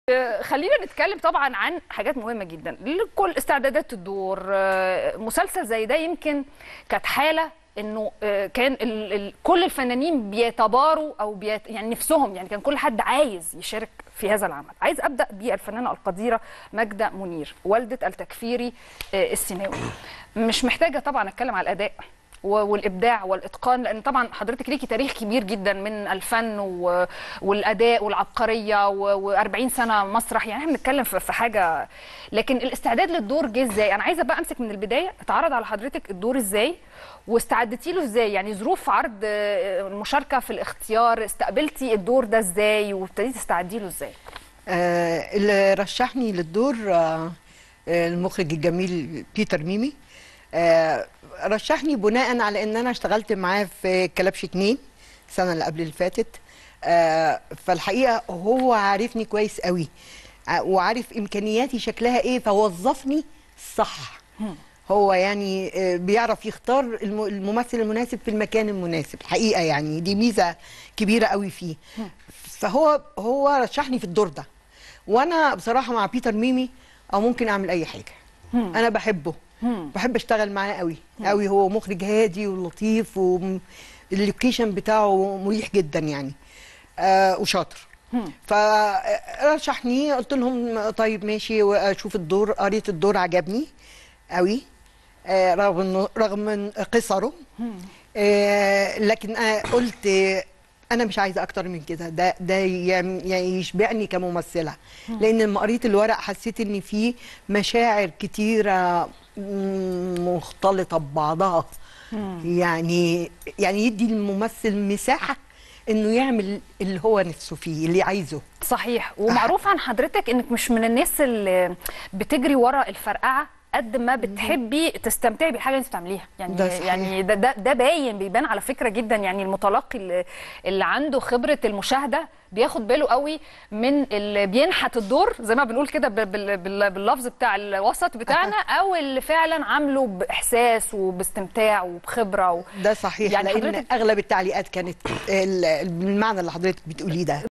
خلينا نتكلم طبعا عن حاجات مهمه جدا كل استعدادات الدور آه، مسلسل زي ده يمكن كانت حاله انه آه، كان ال ال كل الفنانين بيتباروا او بيت يعني نفسهم يعني كان كل حد عايز يشارك في هذا العمل عايز ابدا بالفنانه القديره ماجده منير والده التكفيري آه، السيناوي مش محتاجه طبعا اتكلم على الاداء و- والابداع والاتقان لان طبعا حضرتك ليكي تاريخ كبير جدا من الفن و- والاداء والعبقريه و40 سنه مسرح يعني احنا بنتكلم في في حاجه لكن الاستعداد للدور جه ازاي انا عايزه بقى امسك من البدايه اتعرض على حضرتك الدور ازاي واستعدتي له ازاي يعني ظروف عرض آه، المشاركه في الاختيار استقبلتي الدور ده ازاي وابتديتي تستعدي له ازاي آه، اللي رشحني للدور آه، آه، المخرج الجميل بيتر ميمي آه، رشحني بناء على ان انا اشتغلت معاه في كلبش اتنين السنه اللي قبل اللي فاتت آه، فالحقيقه هو عارفني كويس قوي ع- وعارف امكانياتي شكلها ايه فوظفني صح هو يعني آه، بيعرف يختار الم- الممثل المناسب في المكان المناسب الحقيقه يعني دي ميزه كبيره قوي فيه فهو هو رشحني في الدور ده وانا بصراحه مع بيتر ميمي او ممكن اعمل اي حاجه انا بحبه بحب اشتغل معاه قوي قوي هو مخرج هادي ولطيف واللوكيشن بتاعه مريح جدا يعني آه وشاطر فرشحني قلت لهم طيب ماشي واشوف الدور قريت الدور عجبني قوي آه رغم انه رغم من قصره آه لكن انا قلت انا مش عايزه اكتر من كده ده ده يعم- يعني يشبعني كممثله لان لما قريت الورق حسيت ان في مشاعر كتيره مم، مختلطه ببعضها يعني يعني يدي الممثل مساحه انه يعمل اللي هو نفسه فيه اللي عايزه صحيح ومعروف عن حضرتك انك مش من الناس اللي بتجري ورا الفرقعه قد ما بتحبي تستمتعي بالحاجه اللي انت بتعمليها يعني ده صحيح. يعني ده ده, ده باين بيبان على فكره جدا يعني المتلقي اللي, اللي عنده خبره المشاهده بياخد باله قوي من اللي بينحت الدور زي ما بنقول كده بال- بال- بال- باللفظ بتاع الوسط بتاعنا او اللي فعلا عامله باحساس وباستمتاع وبخبره و... ده صحيح يعني يعني لان حضرتك- اغلب التعليقات كانت ال- بالمعنى اللي حضرتك بتقوليه ده